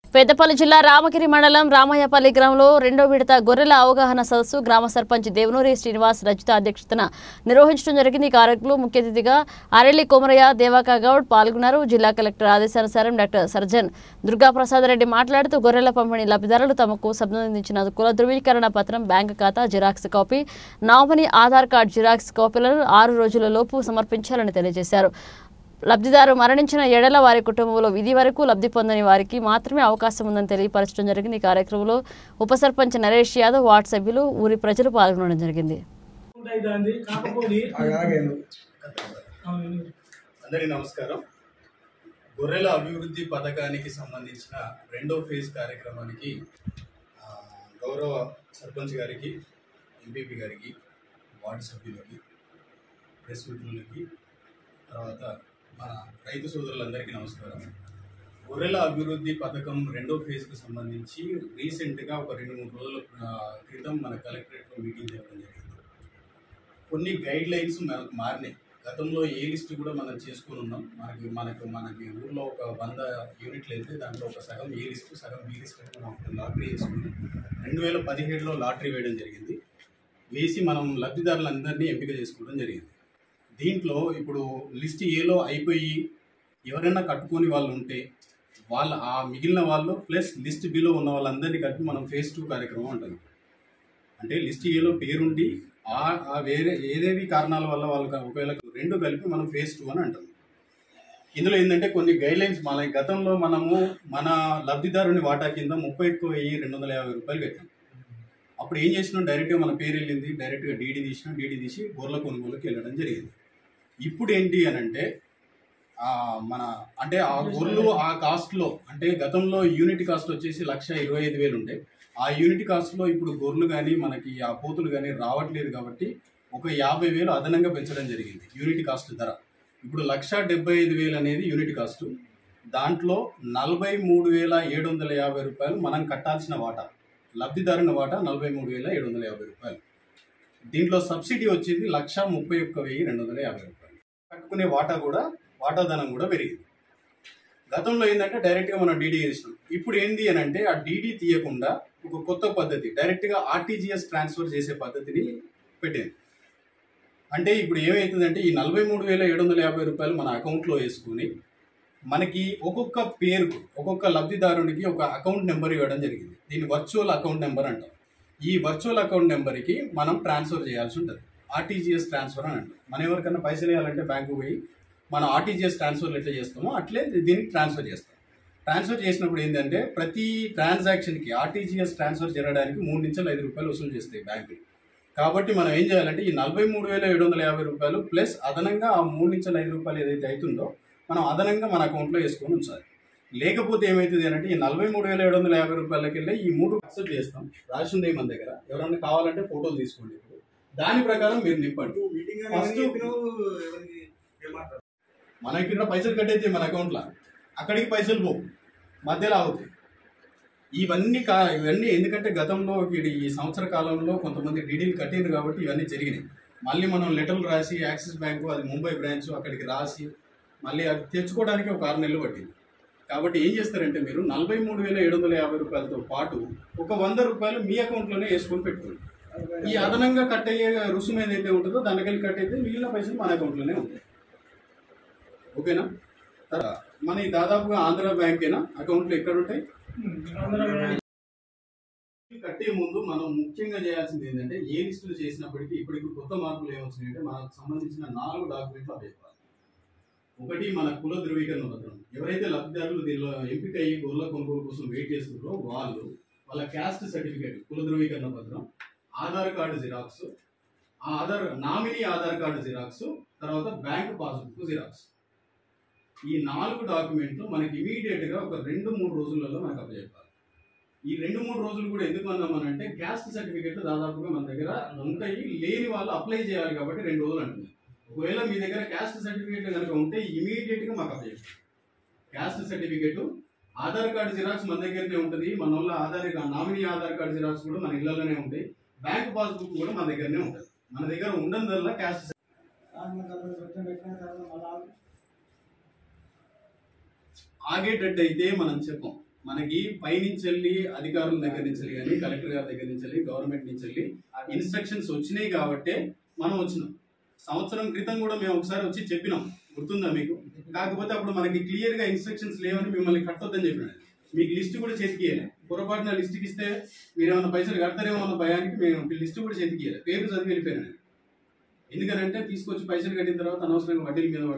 పెద్దపల్లి జిల్లా రామగిరి మండలం రామయ్యపల్లి గ్రామంలో రెండో విడత గొర్రెల అవగాహన సదస్సు గ్రామ సర్పంచ్ దేవనూరి శ్రీనివాస్ రజిత అధ్యక్షతన నిర్వహించడం జరిగింది ఈ కార్యక్రమంలో ముఖ్య అతిథిగా అరెల్లి కొమరయ్య దేవాకా గౌడ్ పాల్గొన్నారు జిల్లా కలెక్టర్ ఆదేశానుసారం డాక్టర్ సర్జన్ దుర్గాప్రసాద్ రెడ్డి మాట్లాడుతూ గొర్రెల పంపిణీ లబ్ధిదారులు తమకు సంబంధించిన కుల ధృవీకరణ పత్రం బ్యాంకు ఖాతా xerox copy nominee Aadhaar card xerox కాపీలను ఆరు రోజుల లోపు సమర్పించాలని తెలియజేశారు లబ్ధిదారు మరణించిన ఏడల వారి కుటుంబంలో విధి వరకు లబ్ధి పొందని వారికి మాత్రమే అవకాశం ఉందని తెలియపరచడం జరిగింది ఈ కార్యక్రమంలో ఉప సర్పంచ్ నరేష్ యాదవ్ వార్డు సభ్యులు ఊరి ప్రజలు పాల్గొనడం జరిగింది ఉంటాయి దాన్ని కాకపోతే అవును. అందరికీ నమస్కారం గొర్రెల అభివృద్ధి పథకానికి సంబంధించిన రెండో ఫేజ్ కార్యక్రమానికి ఆ, గౌరవ సర్పంచ్ గారికి ఎంపీపీ గారికి వార్డు సభ్యులకి ప్రెస్ మిత్రులకి తర్వాత మన రైతు సోదరులందరికీ నమస్కారం గొర్రెల అభివృద్ధి పథకం రెండో ఫేజ్కి సంబంధించి రీసెంట్గా ఒక రెండు మూడు రోజుల ఆ, క్రితం మన కలెక్టరేట్లో మీటింగ్ జరగడం జరిగింది కొన్ని గైడ్ లైన్స్ మనకు మారినాయి గతంలో ఏ లిస్ట్ కూడా మనం చేసుకొని ఉన్నాం మనకి మనకు మనకి ఊర్లో ఒక వంద యూనిట్లు వెళ్తే దాంట్లో ఒక సగం ఏ లిస్ట్ సగం బి లిస్ట్ అని మనం అప్పుడు లాటరీ వేసుకున్నాం రెండు వేల పదిహేడులో లాటరీ వేయడం జరిగింది వేసి మనం లబ్ధిదారులందరినీ ఎంపిక చేసుకోవడం జరిగింది దీంట్లో ఇప్పుడు లిస్ట్ ఏలో అయిపోయి ఎవరైనా కట్టుకొని వాళ్ళు ఉంటే వాళ్ళ ఆ మిగిలిన వాళ్ళు ప్లస్ లిస్ట్ బిలో ఉన్న వాళ్ళందరినీ కలిపి మనం ఫేజ్ టూ కార్యక్రమం అంటాం అంటే లిస్ట్ ఏలో పేరుండి ఆ ఆ వేరే ఏదేవి కారణాల వల్ల వాళ్ళు క- ఒకవేళ రెండు కలిపి మనం ఫేజ్ టూ అని అంటాం ఇందులో ఏంటంటే కొన్ని గైడ్ లైన్స్ మన గతంలో మనము మన లబ్ధిదారుని వాటా కింద ముప్పై ఎక్కువ వెయ్యి రెండు వందల యాభై రూపాయలు కట్టాం అప్పుడు ఏం చేసినాం డైరెక్ట్గా మన పేరు వెళ్ళింది డైరెక్ట్గా డీడీ తీసినాం డీడీ తీసి గొర్రెల కొనుగోలుకి వెళ్ళడం జరిగింది ఇప్పుడు ఏంటి అని అంటే ఆ, మన అంటే ఆ గొర్రెలు ఆ కాస్ట్లో అంటే గతంలో యూనిట్ కాస్ట్ వచ్చేసి లక్ష ఇరవై ఐదు వేలు ఉండే ఆ యూనిట్ కాస్ట్లో ఇప్పుడు గొర్రెలు కానీ మనకి ఆ పోతులు కానీ రావట్లేదు కాబట్టి ఒక యాభై వేలు అదనంగా పెంచడం జరిగింది యూనిట్ కాస్ట్ ధర ఇప్పుడు లక్ష డెబ్బై ఐదు వేలు అనేది యూనిట్ కాస్ట్ దాంట్లో నలభై మూడు వేల ఏడు వందల యాభై రూపాయలు మనం కట్టాల్సిన వాటా లబ్ధిదారుని వాటా నలభై మూడు వేల ఏడు వందల యాభై రూపాయలు దీంట్లో సబ్సిడీ వచ్చేది లక్ష ముప్పై ఒక్క వెయ్యి రెండు వందల యాభై రూపాయలు కట్టుకునే వాటా కూడా వాటాధనం కూడా పెరిగింది గతంలో ఏంటంటే డైరెక్ట్గా మనం డీడీ చేసినాం ఇప్పుడు ఏంది అని అంటే ఆ డీడీ తీయకుండా ఒక కొత్త పద్ధతి డైరెక్ట్గా ఆర్టీజీఎస్ ట్రాన్స్ఫర్ చేసే పద్ధతిని పెట్టింది అంటే ఇప్పుడు ఏమవుతుందంటే ఈ నలభై మూడు వేల ఏడు వందల యాభై రూపాయలు మన అకౌంట్లో వేసుకుని మనకి ఒక్కొక్క పేరుకు ఒక్కొక్క లబ్ధిదారునికి ఒక అకౌంట్ నెంబర్ ఇవ్వడం జరిగింది దీన్ని వర్చువల్ అకౌంట్ నెంబర్ అంటాం ఈ వర్చువల్ అకౌంట్ నెంబర్కి మనం ట్రాన్స్ఫర్ చేయాల్సి ఉంటుంది ఆర్టీజీఎస్ ట్రాన్స్ఫర్ అని అంటాం మనం ఎవరికైనా పైసలు వేయాలంటే బ్యాంకు పోయి మనం ఆర్టీజీఎస్ ట్రాన్స్ఫర్ ఎట్లా చేస్తామో అట్లే దీనికి ట్రాన్స్ఫర్ చేస్తాం ట్రాన్స్ఫర్ చేసినప్పుడు ఏంటంటే ప్రతి ట్రాన్సాక్షన్కి ఆర్టీజీఎస్ ట్రాన్స్ఫర్ జరగడానికి మూడు నుంచి ఐదు రూపాయలు వసూలు చేస్తాయి బ్యాంకులు కాబట్టి మనం ఏం చేయాలంటే ఈ నలభై మూడు వేల ఏడు వందల యాభై రూపాయలు ప్లస్ అదనంగా ఆ మూడు నుంచి ఐదు రూపాయలు ఏదైతే అవుతుందో మనం అదనంగా మన అకౌంట్లో వేసుకొని ఉంచాలి లేకపోతే ఏమవుతుంది అంటే ఈ నలభై మూడు వేల ఏడు వందల యాభై రూపాయలకి వెళ్ళి ఈ మూడు అక్సెప్ట్ చేస్తాం రాసి ఉంది మన దగ్గర ఎవరన్నా కావాలంటే ఫోటోలు తీసుకోండి ఇప్పుడు దాని ప్రకారం మీరు నింపండి ఫస్ట్ మనకి ఇక్కడ పైసలు కట్టేది మన అకౌంట్లో అక్కడికి పైసలు పోవు మధ్యలో అవుతాయి ఇవన్నీ కా ఇవన్నీ ఎందుకంటే గతంలో ఇది ఈ సంవత్సర కాలంలో కొంతమంది డీడీలు కట్టింది కాబట్టి ఇవన్నీ జరిగినాయి మళ్ళీ మనం లెటర్లు రాసి యాక్సిస్ బ్యాంకు అది ముంబై బ్రాంచ్ అక్కడికి రాసి మళ్ళీ అది తెచ్చుకోవడానికి ఒక ఆరు నెలలు పట్టింది కాబట్టి ఏం చేస్తారంటే మీరు నలభై మూడు వేల ఏడు వందల యాభై రూపాయలతో పాటు ఒక వంద రూపాయలు మీ అకౌంట్లోనే వేసుకొని పెట్టుకోండి ఈ అదనంగా కట్ అయ్యే రుసుము ఏదైతే ఉంటుందో దానికెళ్ళి కట్ అయితే మిగిలిన పైసలు మన అకౌంట్లోనే ఉంటాయి ఓకేనా తర్వాత మన ఈ దాదాపుగా ఆంధ్ర బ్యాంకేనా అకౌంట్లు ఎక్కడ ఉంటాయి కట్టే ముందు మనం ముఖ్యంగా చేయాల్సింది ఏంటంటే ఏ లిస్టులు చేసినప్పటికీ ఇప్పటికి కొత్త మార్పులు ఏమొచ్చినాయంటే మనకు సంబంధించిన నాలుగు డాక్యుమెంట్లు అప్పచెప్పాలి ఒకటి మన కుల ధృవీకరణ పత్రం ఎవరైతే లబ్ధిదారులు దీనిలో ఎంపిక అయ్యి గొర్రెల కొనుగోలు కోసం వెయిట్ చేస్తున్నారో వాళ్ళు వాళ్ళ క్యాస్ట్ సర్టిఫికేట్ కుల ధృవీకరణ పత్రం ఆధార్ కార్డు జిరాక్స్ ఆ Aadhaar nominee Aadhaar card xerox తర్వాత బ్యాంక్ పాస్బుక్ జిరాక్స్ ఈ నాలుగు డాక్యుమెంట్లు మనకి ఇమీడియట్ గా ఒక రెండు మూడు రోజులలో మనకు అప్పచెప్పాలి ఈ రెండు మూడు రోజులు కూడా ఎందుకు అన్నామనంటే క్యాస్ట్ సర్టిఫికేట్ దాదాపుగా మన దగ్గర ఉంటాయి లేని వాళ్ళు అప్లై చేయాలి కాబట్టి రెండు రోజులు అంటుంది ఒకవేళ మీ దగ్గర క్యాస్ట్ సర్టిఫికేట్ కనుక ఉంటే ఇమీడియట్ గా మాకు అప్పచెప్పాలి caste certificate Aadhaar card xerox మన దగ్గరనే ఉంటుంది మన వాళ్ళ Aadhaar nominee Aadhaar card xerox కూడా మన ఇళ్లలోనే ఉంటాయి బ్యాంక్ పాస్బుక్ కూడా మన దగ్గరనే ఉంటుంది మన దగ్గర ఉండడం క్యాస్ట్ ఆగేటట్టు అయితే మనం చెప్పం మనకి పైనుంచి వెళ్ళి అధికారుల దగ్గర నుంచి వెళ్ళి కానీ కలెక్టర్ గారి దగ్గర నుంచి వెళ్ళి గవర్నమెంట్ నుంచి వెళ్ళి ఇన్స్ట్రక్షన్స్ వచ్చినాయి కాబట్టే మనం వచ్చినాం సంవత్సరం క్రితం కూడా మేము ఒకసారి వచ్చి చెప్పినాం గుర్తుందా మీకు కాకపోతే అప్పుడు మనకి క్లియర్ గా ఇన్స్ట్రక్షన్స్ లేవని మిమ్మల్ని కట్టొద్దని చెప్పినాను మీకు లిస్ట్ కూడా చేతికియలే పొరపాటున లిస్ట్కి ఇస్తే మీరు ఏమైనా పైసలు కడతారేమో అన్న భయానికి మేము లిస్ట్ కూడా చేతికియలే పేరు చదివి వెళ్ళిపోయాను నేను. ఎందుకనంటే తీసుకొచ్చి పైసలు కట్టిన తర్వాత అనవసరంగా వడ్డీల మీద